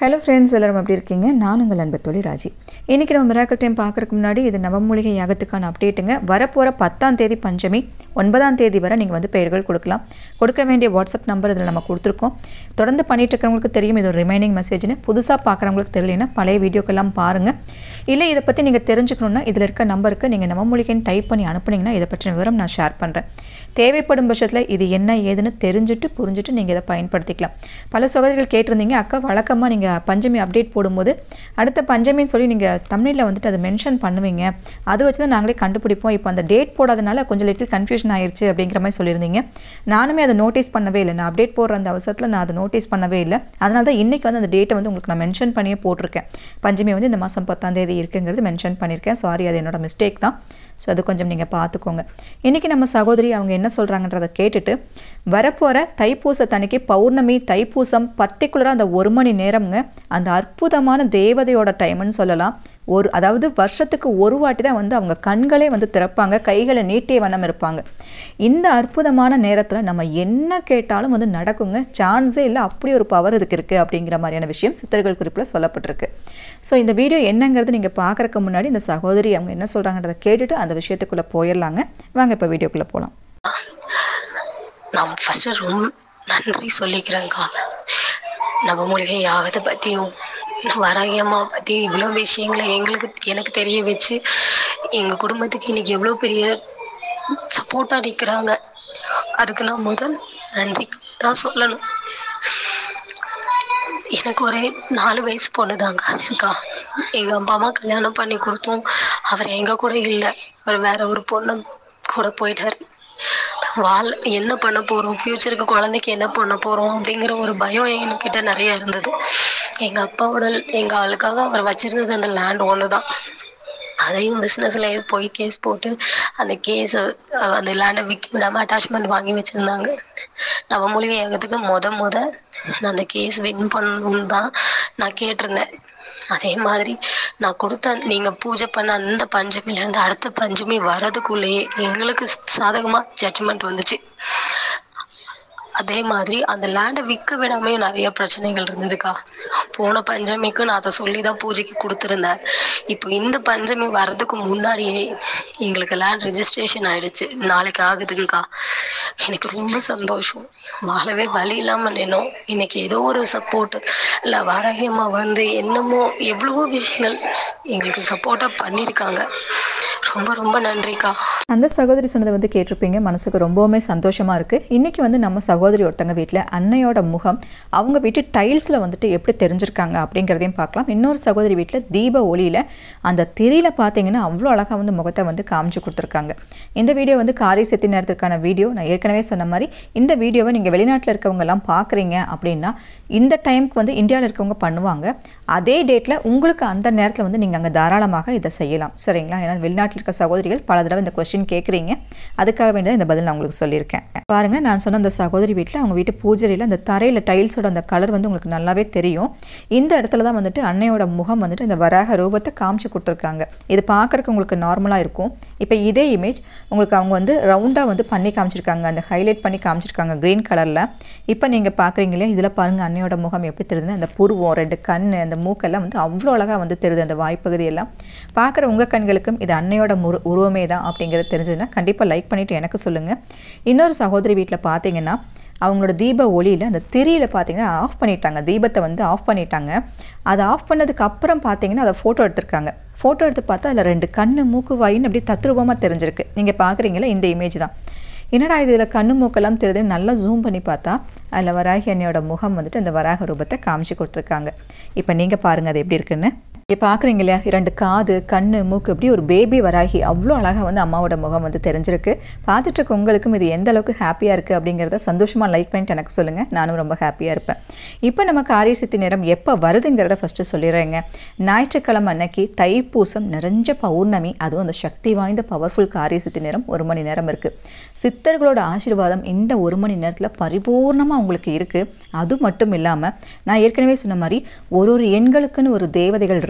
hello friends எல்லாரும் எப்படி இருக்கீங்க நான் உங்கள் அன்பு தொழில் ராஜி இன்றைக்கி நம்ம மிராக்கல் டைம் பார்க்குறதுக்கு முன்னாடி இது நவமூலிகை யாகத்துக்கான அப்டேட்டுங்க வரப்போகிற பத்தாம் தேதி பஞ்சமி ஒன்பதாம் தேதி வரை நீங்கள் வந்து பெயர்கள் கொடுக்கலாம் கொடுக்க வேண்டிய வாட்ஸ்அப் நம்பர் இதில் நம்ம கொடுத்துருக்கோம் தொடர்ந்து பண்ணிட்டு இருக்கிறவங்களுக்கு தெரியும் இது ஒரு ரிமைனிங் மெசேஜ்னு புதுசாக பார்க்குறவங்களுக்கு தெரியலனா பழைய வீடியோக்கெல்லாம் பாருங்கள் இல்லை இதை பற்றி நீங்கள் தெரிஞ்சுக்கணுன்னா இதில் இருக்க நம்பருக்கு நீங்கள் நவமூலிகைன்னு டைப் பண்ணி அனுப்புனீங்கன்னா இதை பற்றின விவரம் நான் ஷேர் பண்ணுறேன் தேவைப்படும் பட்சத்தில் இது என்ன ஏதுன்னு தெரிஞ்சுட்டு புரிஞ்சுட்டு நீங்கள் இதை பயன்படுத்திக்கலாம் பல சகோதரிகள் கேட்டிருந்தீங்க அக்கா வழக்கமாக நீங்கள் பஞ்சமி அப்டேட் போடும்போது அடுத்த பஞ்சமின்னு சொல்லி நீங்கள் தமிழில் வந்துட்டு அதை மென்ஷன் பண்ணுவீங்க அது வச்சு தான் நாங்களே கண்டுபிடிப்போம் இப்போ அந்த டேட் போடாதனால கொஞ்சம் லிட்டில் கன்ஃபியூஷன் ஆயிடுச்சு அப்படிங்கிற மாதிரி சொல்லியிருந்தீங்க நானுமே அதை நோட்டீஸ் பண்ணவே இல்லை நான் அப்டேட் போடுற அந்த அவசரத்தில் நான் அதை நோட்டீஸ் பண்ணவே இல்லை அதனால தான் இன்றைக்கி வந்து அந்த டேட்டை வந்து உங்களுக்கு நான் மென்ஷன் பண்ணியே போட்டிருக்கேன் பஞ்சமி வந்து இந்த மாதம் பத்தாம் தேதி இருக்குங்கிறது மென்ஷன் பண்ணியிருக்கேன் சாரி அது என்னோட மிஸ்டேக் தான் ஸோ அது கொஞ்சம் நீங்கள் பார்த்துக்கோங்க இன்றைக்கி நம்ம சகோதரி அவங்க என்ன சொல்கிறாங்கன்றதை கேட்டுட்டு வரப்போகிற தைப்பூசத்தன்னைக்கு பௌர்ணமி தைப்பூசம் பர்டிகுலராக அந்த ஒரு மணி நேரம்ங்க அந்த அற்புதமான தேவதையோட டைம்னு சொல்லலாம் ஒரு அதாவது வருஷத்துக்கு ஒரு வாட்டி தான் வந்து அவங்க கண்களே வந்து திறப்பாங்க கைகளை நீட்டிய வண்ணம் இருப்பாங்க இந்த அற்புதமான நேரத்தில் நம்ம என்ன கேட்டாலும் வந்து நடக்குங்க சான்ஸே இல்லை அப்படி ஒரு பவர் இதுக்கு இருக்குது அப்படிங்கிற மாதிரியான விஷயம் சித்தர்கள் குறிப்பில் சொல்லப்பட்டிருக்கு ஸோ இந்த வீடியோ என்னங்கிறது நீங்கள் பார்க்குறக்கு முன்னாடி இந்த சகோதரி அவங்க என்ன சொல்கிறாங்கன்றதை கேட்டுட்டு அந்த விஷயத்துக்குள்ளே போயிடலாங்க வாங்க இப்போ வீடியோக்குள்ளே போகலாம் நான் ஃபஸ்ட்டு ரொம்ப நன்றி சொல்லிக்கிறேங்க்கா நவமூலிகை யாகத்தை பற்றியும் வராகி அம்மா பற்றி இவ்வளோ விஷயங்களை எங்களுக்கு எனக்கு தெரிய வச்சு எங்கள் குடும்பத்துக்கு இன்னைக்கு எவ்வளோ பெரிய சப்போர்ட்டாக நிற்கிறாங்க அதுக்கு நான் முதல் நன்றி தான் சொல்லணும் எனக்கு ஒரே நாலு வயசு பொண்ணு தாங்க இருக்கா எங்கள் அப்பா அம்மா கல்யாணம் பண்ணி கொடுத்தோம் அவர் எங்கள் கூட இல்லை அவர் வேற ஒரு பொண்ணு கூட போயிட்டாரு வாழ் என்ன பண்ண போகிறோம் ஃப்யூச்சருக்கு குழந்தைக்கு என்ன பண்ண போகிறோம் அப்படிங்கிற ஒரு பயம் என்கிட்ட நிறைய இருந்தது எங்கள் அப்பாவோட எங்கள் ஆளுக்காக அவர் வச்சிருந்தது அந்த லேண்ட் ஒன்று தான் அதையும் பிஸ்னஸில் போய் கேஸ் போட்டு அந்த கேஸை அந்த லேண்டை விற்க விடாமல் அட்டாச்மெண்ட் வாங்கி வச்சுருந்தாங்க நவமூலிகை ஏகத்துக்கு முத முத நான் அந்த கேஸ் வின் பண்ணணும்னு தான் நான் கேட்டிருந்தேன் அதே மாதிரி நான் கொடுத்த நீங்கள் பூஜை பண்ண அந்த பஞ்சமிலேருந்து அடுத்த பஞ்சமி வர்றதுக்குள்ளேயே எங்களுக்கு சாதகமாக ஜட்ஜ்மெண்ட் வந்துச்சு அதே மாதிரி அந்த லேண்டை விற்க விடாமே நிறைய பிரச்சனைகள் இருந்ததுக்கா போன பஞ்சமிக்கு நான் அதை சொல்லி தான் பூஜைக்கு கொடுத்துருந்தேன் இப்போ இந்த பஞ்சமி வர்றதுக்கு முன்னாடியே எங்களுக்கு லேண்ட் ரெஜிஸ்ட்ரேஷன் ஆயிடுச்சு நாளைக்கு ஆகுதுங்கக்கா எனக்கு ரொம்ப சந்தோஷம் வாழவே வழி இல்லாமல் நின்னோம் இன்னைக்கு ஏதோ ஒரு சப்போர்ட் இல்லை வாராகியம்மா வந்து என்னமோ எவ்வளவோ விஷயங்கள் எங்களுக்கு சப்போர்ட்டாக பண்ணியிருக்காங்க ரொம்ப ரொம்ப நன்றிக்கா அந்த சகோதரி சொன்னதை வந்து கேட்டிருப்பீங்க மனசுக்கு ரொம்பவுமே சந்தோஷமாக இருக்குது இன்றைக்கி வந்து நம்ம சகோதரி ஒருத்தங்க வீட்டில் அன்னையோட முகம் அவங்க வீட்டு டைல்ஸில் வந்துட்டு எப்படி தெரிஞ்சிருக்காங்க அப்படிங்கிறதையும் பார்க்கலாம் இன்னொரு சகோதரி வீட்டில் தீப ஒளியில் அந்த திரியில் பார்த்தீங்கன்னா அவ்வளோ அழகாக வந்து முகத்தை வந்து காமிச்சு கொடுத்துருக்காங்க இந்த வீடியோ வந்து காரை செத்தி நேரத்திற்கான வீடியோ நான் ஏற்கனவே சொன்ன மாதிரி இந்த வீடியோவை நீங்கள் வெளிநாட்டில் இருக்கவங்கெல்லாம் பார்க்குறீங்க அப்படின்னா இந்த டைமுக்கு வந்து இந்தியாவில் இருக்கவங்க பண்ணுவாங்க அதே டேட்டில் உங்களுக்கு அந்த நேரத்தில் வந்து நீங்கள் அங்கே தாராளமாக இதை செய்யலாம் சரிங்களா ஏன்னா வெளிநாட்டில் இருக்க சகோதரிகள் பல தடவை இந்த கொஸ்டின் கேட்குறீங்க அதுக்காக வேண்டிய இந்த பதில் நான் உங்களுக்கு சொல்லியிருக்கேன் பாருங்கள் நான் சொன்ன அந்த சகோதரி வீட்டில் அவங்க வீட்டு பூஜையில் அந்த தரையில் டைல்ஸோட அந்த கலர் வந்து உங்களுக்கு நல்லாவே தெரியும் இந்த இடத்துல தான் வந்துட்டு அன்னையோட முகம் வந்துட்டு இந்த வராக ரூபத்தை காமிச்சு கொடுத்துருக்காங்க இது பார்க்குறக்கு உங்களுக்கு நார்மலாக இருக்கும் இப்போ இதே இமேஜ் உங்களுக்கு அவங்க வந்து ரவுண்டாக வந்து பண்ணி காமிச்சிருக்காங்க அந்த ஹைலைட் பண்ணி காமிச்சிருக்காங்க க்ரீன் கலரில் இப்போ நீங்கள் பார்க்குறீங்களே இதில் பாருங்கள் அன்னையோட முகம் எப்படி தெரியுதுன்னு அந்த புருவம் ரெண்டு கண் அந்த மூக்கெல்லாம் வந்து அவ்வளோ அழகாக வந்து தெரியுது அந்த வாய்ப்பகுதி எல்லாம் பார்க்குற உங்கள் கண்களுக்கும் இது அன்னையோட முரு உருவமே தான் அப்படிங்கிறது தெரிஞ்சதுன்னா கண்டிப்பாக லைக் பண்ணிவிட்டு எனக்கு சொல்லுங்கள் இன்னொரு சகோதரி வீட்டில் பார்த்தீங்கன்னா அவங்களோட தீப ஒளியில் அந்த திரியில் பார்த்தீங்கன்னா ஆஃப் பண்ணிட்டாங்க தீபத்தை வந்து ஆஃப் பண்ணிட்டாங்க அதை ஆஃப் பண்ணதுக்கு அப்புறம் பார்த்தீங்கன்னா அதை ஃபோட்டோ எடுத்திருக்காங்க ஃபோட்டோ எடுத்து பார்த்தா அதில் ரெண்டு கண்ணு மூக்கு வாயின்னு அப்படியே தத்ரூபமாக தெரிஞ்சிருக்கு நீங்கள் பார்க்குறீங்களா இந்த இமேஜ் தான் என்னடா இதில் கண்ணு மூக்கெல்லாம் தெரியுது நல்லா ஜூம் பண்ணி பார்த்தா அதில் வராகி அண்ணியோட முகம் வந்துட்டு அந்த வராக ரூபத்தை காமிச்சு கொடுத்துருக்காங்க இப்போ நீங்கள் பாருங்கள் அது எப்படி இருக்குன்னு இங்கே பார்க்குறீங்க இல்லையா இரண்டு காது கண் மூக்கு இப்படி ஒரு பேபி வராகி அவ்வளோ அழகாக வந்து அம்மாவோட முகம் வந்து தெரிஞ்சிருக்கு பார்த்துட்டு இருக்க உங்களுக்கும் இது எந்த அளவுக்கு ஹாப்பியாக இருக்குது அப்படிங்கிறத சந்தோஷமாக லைக் பண்ணிட்டு எனக்கு சொல்லுங்கள் நானும் ரொம்ப ஹாப்பியாக இருப்பேன் இப்போ நம்ம காரிய சித்தி நேரம் எப்போ வருதுங்கிறத ஃபஸ்ட்டு சொல்லிடுறேங்க ஞாயிற்றுக்கிழமை அன்னைக்கு தைப்பூசம் நிறைஞ்ச பௌர்ணமி அதுவும் அந்த சக்தி வாய்ந்த பவர்ஃபுல் காரிய சித்தி நேரம் ஒரு மணி நேரம் இருக்குது சித்தர்களோட ஆசீர்வாதம் இந்த ஒரு மணி நேரத்தில் பரிபூர்ணமாக உங்களுக்கு இருக்குது அது மட்டும் இல்லாமல் நான் ஏற்கனவே சொன்ன மாதிரி ஒரு ஒரு எண்களுக்குன்னு ஒரு தேவதைகள் இருக்காங்க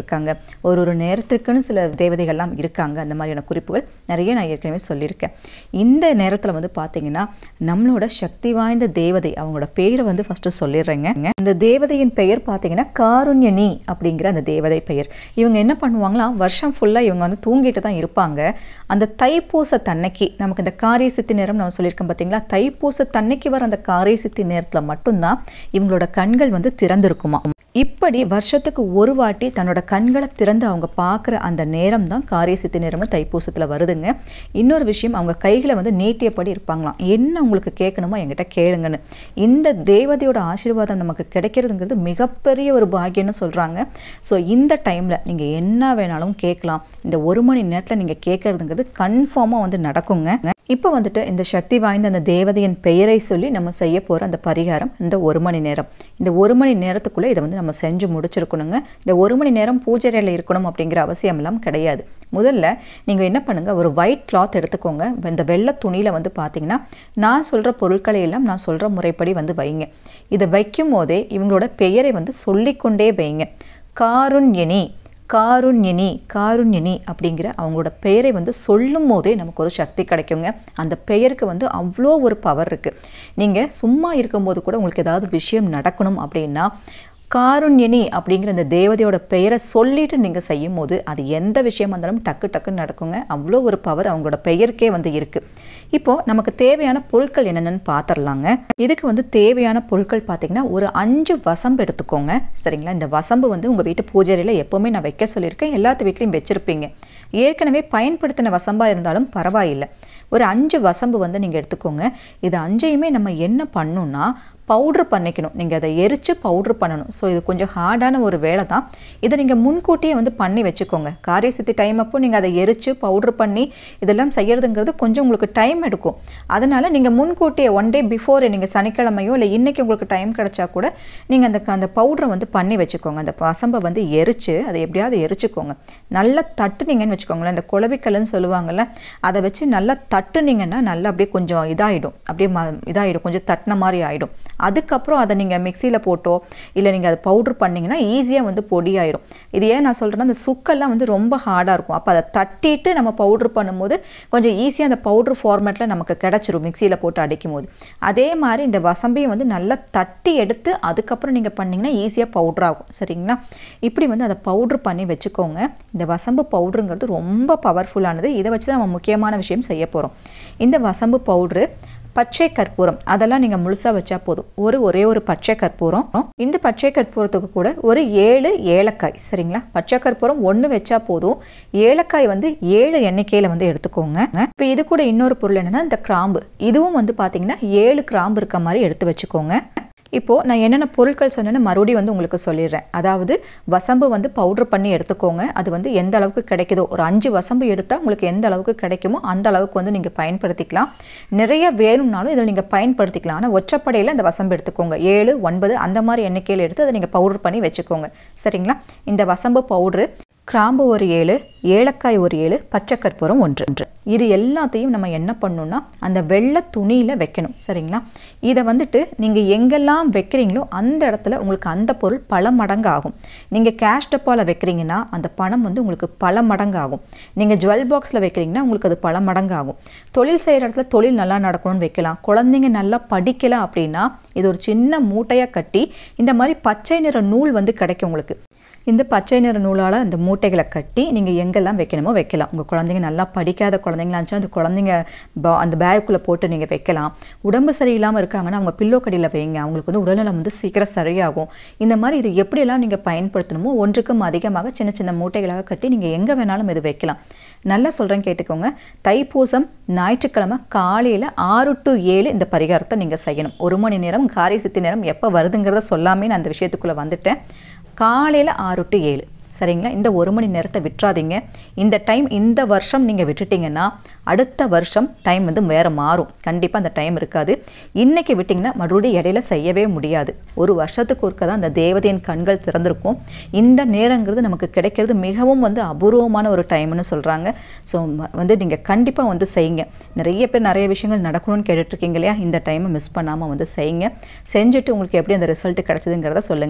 இருக்காங்க ஒரு ஒரு நேரத்துக்குன்னு சில தேவதைகள்லாம் இருக்காங்க அந்த மாதிரியான குறிப்புகள் நிறைய நான் ஏற்கனவே சொல்லியிருக்கேன் இந்த நேரத்தில் வந்து பார்த்தீங்கன்னா நம்மளோட சக்தி வாய்ந்த தேவதை அவங்களோட பேரை வந்து ஃபஸ்ட்டு சொல்லிடுறேங்க இந்த தேவதையின் பெயர் பார்த்தீங்கன்னா காருண்யனி அப்படிங்கிற அந்த தேவதை பெயர் இவங்க என்ன பண்ணுவாங்களாம் வருஷம் ஃபுல்லாக இவங்க வந்து தூங்கிட்டு தான் இருப்பாங்க அந்த தைப்பூச தன்னைக்கு நமக்கு இந்த காரிய சித்தி நேரம் நம்ம சொல்லியிருக்கோம் பார்த்தீங்களா தைப்பூச தன்னைக்கு வர அந்த காரிய சித்தி நேரத்தில் மட்டும்தான் இவங்களோட கண்கள் வந்து திறந்திருக்குமா இப்படி வருஷத்துக்கு ஒரு வாட்டி தன்னோட கண்களை திறந்து அவங்க பார்க்குற அந்த நேரம் தான் காரிய சித்தி நேரம்னு தைப்பூசத்தில் வருதுங்க இன்னொரு விஷயம் அவங்க கைகளை வந்து நீட்டியபடி இருப்பாங்களாம் என்ன உங்களுக்கு கேட்கணுமோ என்கிட்ட கேளுங்கன்னு இந்த தேவதையோட ஆசீர்வாதம் நமக்கு கிடைக்கிறதுங்கிறது மிகப்பெரிய ஒரு பாக்கியம்னு சொல்கிறாங்க ஸோ இந்த டைமில் நீங்கள் என்ன வேணாலும் கேட்கலாம் இந்த ஒரு மணி நேரத்தில் நீங்கள் கேட்குறதுங்கிறது கன்ஃபார்மாக வந்து நடக்குங்க இப்போ வந்துட்டு இந்த சக்தி வாய்ந்த அந்த தேவதையின் பெயரை சொல்லி நம்ம செய்ய போகிற அந்த பரிகாரம் இந்த ஒரு மணி நேரம் இந்த ஒரு மணி நேரத்துக்குள்ளே இதை வந்து நம்ம செஞ்சு முடிச்சிருக்கணுங்க இந்த ஒரு மணி நேரம் பூஜைறையில் இருக்கணும் அப்படிங்கிற அவசியமெல்லாம் கிடையாது முதல்ல நீங்கள் என்ன பண்ணுங்கள் ஒரு ஒயிட் கிளாத் எடுத்துக்கோங்க இந்த வெள்ளை துணியில் வந்து பார்த்தீங்கன்னா நான் சொல்கிற பொருட்களை எல்லாம் நான் சொல்கிற முறைப்படி வந்து வைங்க இதை வைக்கும் போதே இவங்களோட பெயரை வந்து சொல்லிக்கொண்டே வைங்க காருண்யனி காருண்யனி காருண்யனி அப்படிங்கிற அவங்களோட பெயரை வந்து சொல்லும் போதே நமக்கு ஒரு சக்தி கிடைக்குங்க அந்த பெயருக்கு வந்து அவ்வளோ ஒரு பவர் இருக்குது நீங்கள் சும்மா இருக்கும்போது கூட உங்களுக்கு ஏதாவது விஷயம் நடக்கணும் அப்படின்னா காருண்யனி அப்படிங்கிற இந்த தேவதையோட பெயரை சொல்லிட்டு நீங்கள் செய்யும் போது அது எந்த விஷயமா இருந்தாலும் டக்கு டக்குன்னு நடக்குங்க அவ்வளோ ஒரு பவர் அவங்களோட பெயருக்கே வந்து இருக்குது இப்போது நமக்கு தேவையான பொருட்கள் என்னென்னு பார்த்துடலாங்க இதுக்கு வந்து தேவையான பொருட்கள் பார்த்தீங்கன்னா ஒரு அஞ்சு வசம்பு எடுத்துக்கோங்க சரிங்களா இந்த வசம்பு வந்து உங்கள் வீட்டு பூஜையில் எப்போவுமே நான் வைக்க சொல்லியிருக்கேன் எல்லாத்து வீட்லேயும் வச்சுருப்பீங்க ஏற்கனவே பயன்படுத்தின வசம்பாக இருந்தாலும் பரவாயில்லை ஒரு அஞ்சு வசம்பு வந்து நீங்கள் எடுத்துக்கோங்க இது அஞ்சையுமே நம்ம என்ன பண்ணணும்னா பவுட்ரு பண்ணிக்கணும் நீங்கள் அதை எரித்து பவுட்ரு பண்ணணும் ஸோ இது கொஞ்சம் ஹார்டான ஒரு வேலை தான் இதை நீங்கள் முன்கூட்டியே வந்து பண்ணி வச்சுக்கோங்க காரிய சித்தி டைம் அப்போ நீங்கள் அதை எரித்து பவுட்ரு பண்ணி இதெல்லாம் செய்யறதுங்கிறது கொஞ்சம் உங்களுக்கு டைம் எடுக்கும் அதனால் நீங்கள் முன்கூட்டியே ஒன் டே பிஃபோர் நீங்கள் சனிக்கிழமையோ இல்லை இன்றைக்கி உங்களுக்கு டைம் கிடச்சா கூட நீங்கள் அந்த அந்த பவுட்ரை வந்து பண்ணி வச்சுக்கோங்க அந்த வசம்பை வந்து எரித்து அதை எப்படியாவது எரிச்சுக்கோங்க நல்லா தட்டுனீங்கன்னு வச்சுக்கோங்களேன் இந்த குழவிக்கல்லுன்னு சொல்லுவாங்கள்ல அதை வச்சு நல்லா தட்டுனீங்கன்னா நல்லா அப்படியே கொஞ்சம் இதாகிடும் அப்படியே ம இதாகிடும் கொஞ்சம் தட்டின மாதிரி ஆகிடும் அதுக்கப்புறம் அதை நீங்கள் மிக்சியில் போட்டோ இல்லை நீங்கள் அதை பவுட்ரு பண்ணிங்கன்னா ஈஸியாக வந்து பொடியாயிரும் இது ஏன் நான் சொல்கிறேன்னா அந்த சுக்கெல்லாம் வந்து ரொம்ப ஹார்டாக இருக்கும் அப்போ அதை தட்டிட்டு நம்ம பவுட்ரு பண்ணும்போது கொஞ்சம் ஈஸியாக அந்த பவுட்ரு ஃபார்மேட்டில் நமக்கு கிடச்சிரும் மிக்சியில் போட்டு அடிக்கும் போது அதே மாதிரி இந்த வசம்பையும் வந்து நல்லா தட்டி எடுத்து அதுக்கப்புறம் நீங்கள் பண்ணிங்கன்னா ஈஸியாக பவுட்ரு ஆகும் சரிங்களா இப்படி வந்து அதை பவுட்ரு பண்ணி வச்சுக்கோங்க இந்த வசம்பு பவுட்ருங்கிறது ரொம்ப பவர்ஃபுல்லானது இதை வச்சு தான் நம்ம முக்கியமான விஷயம் செய்ய போகிறோம் இந்த வசம்பு பவுட்ரு பச்சை கற்பூரம் அதெல்லாம் நீங்கள் முழுசாக வச்சா போதும் ஒரு ஒரே ஒரு பச்சை கற்பூரம் இந்த பச்சை கற்பூரத்துக்கு கூட ஒரு ஏழு ஏலக்காய் சரிங்களா பச்சை கற்பூரம் ஒன்று வச்சா போதும் ஏலக்காய் வந்து ஏழு எண்ணிக்கையில் வந்து எடுத்துக்கோங்க இப்போ இது கூட இன்னொரு பொருள் என்னென்னா இந்த கிராம்பு இதுவும் வந்து பார்த்தீங்கன்னா ஏழு கிராம்பு இருக்க மாதிரி எடுத்து வச்சுக்கோங்க இப்போது நான் என்னென்ன பொருட்கள் சொன்னேன்னு மறுபடியும் வந்து உங்களுக்கு சொல்லிடுறேன் அதாவது வசம்பு வந்து பவுட்ரு பண்ணி எடுத்துக்கோங்க அது வந்து எந்த அளவுக்கு கிடைக்குதோ ஒரு அஞ்சு வசம்பு எடுத்தால் உங்களுக்கு எந்த அளவுக்கு கிடைக்குமோ அந்த அளவுக்கு வந்து நீங்கள் பயன்படுத்திக்கலாம் நிறைய வேணும்னாலும் இதில் நீங்கள் பயன்படுத்திக்கலாம் ஆனால் ஒற்றைப்படையில் அந்த வசம்பு எடுத்துக்கோங்க ஏழு ஒன்பது அந்த மாதிரி எண்ணிக்கையில் எடுத்து அதை நீங்கள் பவுட்ரு பண்ணி வச்சுக்கோங்க சரிங்களா இந்த வசம்பு பவுட்ரு கிராம்பு ஒரு ஏழு ஏலக்காய் ஒரு ஏழு பச்சை கற்பூரம் ஒன்று ஒன்று இது எல்லாத்தையும் நம்ம என்ன பண்ணணும்னா அந்த வெள்ளை துணியில் வைக்கணும் சரிங்களா இதை வந்துட்டு நீங்கள் எங்கெல்லாம் வைக்கிறீங்களோ அந்த இடத்துல உங்களுக்கு அந்த பொருள் பல மடங்கு ஆகும் நீங்கள் கேஷ் டப்பாவில் வைக்கிறீங்கன்னா அந்த பணம் வந்து உங்களுக்கு பல மடங்கு ஆகும் நீங்கள் ஜுவல் பாக்ஸில் வைக்கிறீங்கன்னா உங்களுக்கு அது பல மடங்கு ஆகும் தொழில் செய்கிற இடத்துல தொழில் நல்லா நடக்கணும்னு வைக்கலாம் குழந்தைங்க நல்லா படிக்கலாம் அப்படின்னா இது ஒரு சின்ன மூட்டையாக கட்டி இந்த மாதிரி பச்சை நிற நூல் வந்து கிடைக்கும் உங்களுக்கு இந்த பச்சை நிற நூலால் அந்த மூட்டைகளை கட்டி நீங்கள் எங்கெல்லாம் வைக்கணுமோ வைக்கலாம் உங்கள் குழந்தைங்க நல்லா படிக்காத குழந்தைங்களா இருந்துச்சா அந்த குழந்தைங்க பா அந்த பேக்குள்ளே போட்டு நீங்கள் வைக்கலாம் உடம்பு சரியில்லாமல் இருக்காங்கன்னா அவங்க பில்லோ கடியில் வைங்க அவங்களுக்கு வந்து உடல்நலம் வந்து சீக்கிரம் சரியாகும் இந்த மாதிரி இது எப்படியெல்லாம் நீங்கள் பயன்படுத்தணுமோ ஒன்றுக்கும் அதிகமாக சின்ன சின்ன மூட்டைகளாக கட்டி நீங்கள் எங்கே வேணாலும் இது வைக்கலாம் நல்லா சொல்கிறேன் கேட்டுக்கோங்க தைப்பூசம் ஞாயிற்றுக்கிழமை காலையில் ஆறு டு ஏழு இந்த பரிகாரத்தை நீங்கள் செய்யணும் ஒரு மணி நேரம் காரை சித்தி நேரம் எப்போ வருதுங்கிறத சொல்லாமே நான் அந்த விஷயத்துக்குள்ளே வந்துட்டேன் காலையில் ஆறு டு ஏழு சரிங்களா இந்த ஒரு மணி நேரத்தை விட்டுறாதீங்க இந்த டைம் இந்த வருஷம் நீங்கள் விட்டுட்டீங்கன்னா அடுத்த வருஷம் டைம் வந்து வேறு மாறும் கண்டிப்பாக அந்த டைம் இருக்காது இன்றைக்கி விட்டிங்கன்னா மறுபடியும் இடையில செய்யவே முடியாது ஒரு வருஷத்துக்கு ஒருக்க தான் அந்த தேவதையின் கண்கள் திறந்திருக்கும் இந்த நேரங்கிறது நமக்கு கிடைக்கிறது மிகவும் வந்து அபூர்வமான ஒரு டைம்னு சொல்கிறாங்க ஸோ வந்து நீங்கள் கண்டிப்பாக வந்து செய்யுங்க நிறைய பேர் நிறைய விஷயங்கள் நடக்கணும்னு கேட்டுட்ருக்கீங்க இல்லையா இந்த டைமை மிஸ் பண்ணாமல் வந்து செய்யுங்க செஞ்சுட்டு உங்களுக்கு எப்படி அந்த ரிசல்ட் கிடச்சிதுங்கிறத சொல்லுங்கள்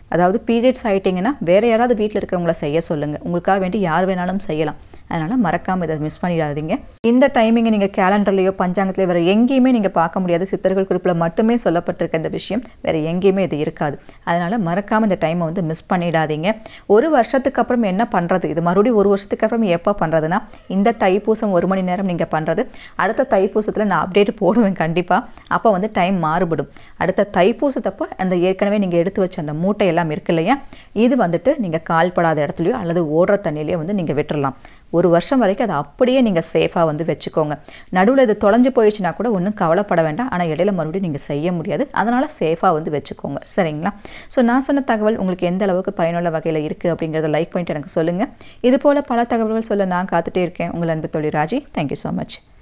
அதாவது பீரியட்ஸ் ஆகிட்டிங்கன்னா வேறு யாராவது வீட்டில் இருக்கிறவங்கள செய்ய சொல்லுங்கள் உங்களுக்காக வேண்டி யார் வேணாலும் செய்யலாம் அதனால் மறக்காமல் இதை மிஸ் பண்ணிடாதீங்க இந்த டைமிங்கை நீங்கள் கேலண்டர்லேயோ பஞ்சாங்கத்துலேயோ வேறு எங்கேயுமே நீங்கள் பார்க்க முடியாது சித்தர்கள் குறிப்பில் மட்டுமே சொல்லப்பட்டிருக்க இந்த விஷயம் வேறு எங்கேயுமே இது இருக்காது அதனால் மறக்காமல் இந்த டைமை வந்து மிஸ் பண்ணிடாதீங்க ஒரு வருஷத்துக்கு அப்புறம் என்ன பண்ணுறது இது மறுபடியும் ஒரு வருஷத்துக்கு அப்புறம் எப்போ பண்ணுறதுனா இந்த தைப்பூசம் ஒரு மணி நேரம் நீங்கள் பண்ணுறது அடுத்த தைப்பூசத்தில் நான் அப்டேட் போடுவேன் கண்டிப்பாக அப்போ வந்து டைம் மாறுபடும் அடுத்த தைப்பூசத்தப்போ அந்த ஏற்கனவே நீங்கள் எடுத்து வச்ச அந்த மூட்டை எல்லாம் இருக்கு இல்லையா இது வந்துட்டு நீங்கள் கால்படாத இடத்துலையோ அல்லது ஓடுற தண்ணியிலையோ வந்து நீங்கள் விட்டுறலாம் ஒரு வருஷம் வரைக்கும் அதை அப்படியே நீங்கள் சேஃபாக வந்து வச்சுக்கோங்க நடுவில் இது தொலைஞ்சு போயிடுச்சுன்னா கூட ஒன்றும் கவலைப்பட வேண்டாம் ஆனால் இடையில மறுபடியும் நீங்கள் செய்ய முடியாது அதனால் சேஃபாக வந்து வச்சுக்கோங்க சரிங்களா ஸோ நான் சொன்ன தகவல் உங்களுக்கு எந்த அளவுக்கு பயனுள்ள வகையில் இருக்குது அப்படிங்கிறத லைக் பண்ணிட்டு எனக்கு சொல்லுங்கள் இது போல் பல தகவல்கள் சொல்ல நான் காத்துட்டே இருக்கேன் உங்கள் அன்பு தொழில் ராஜி தேங்க்யூ ஸோ மச்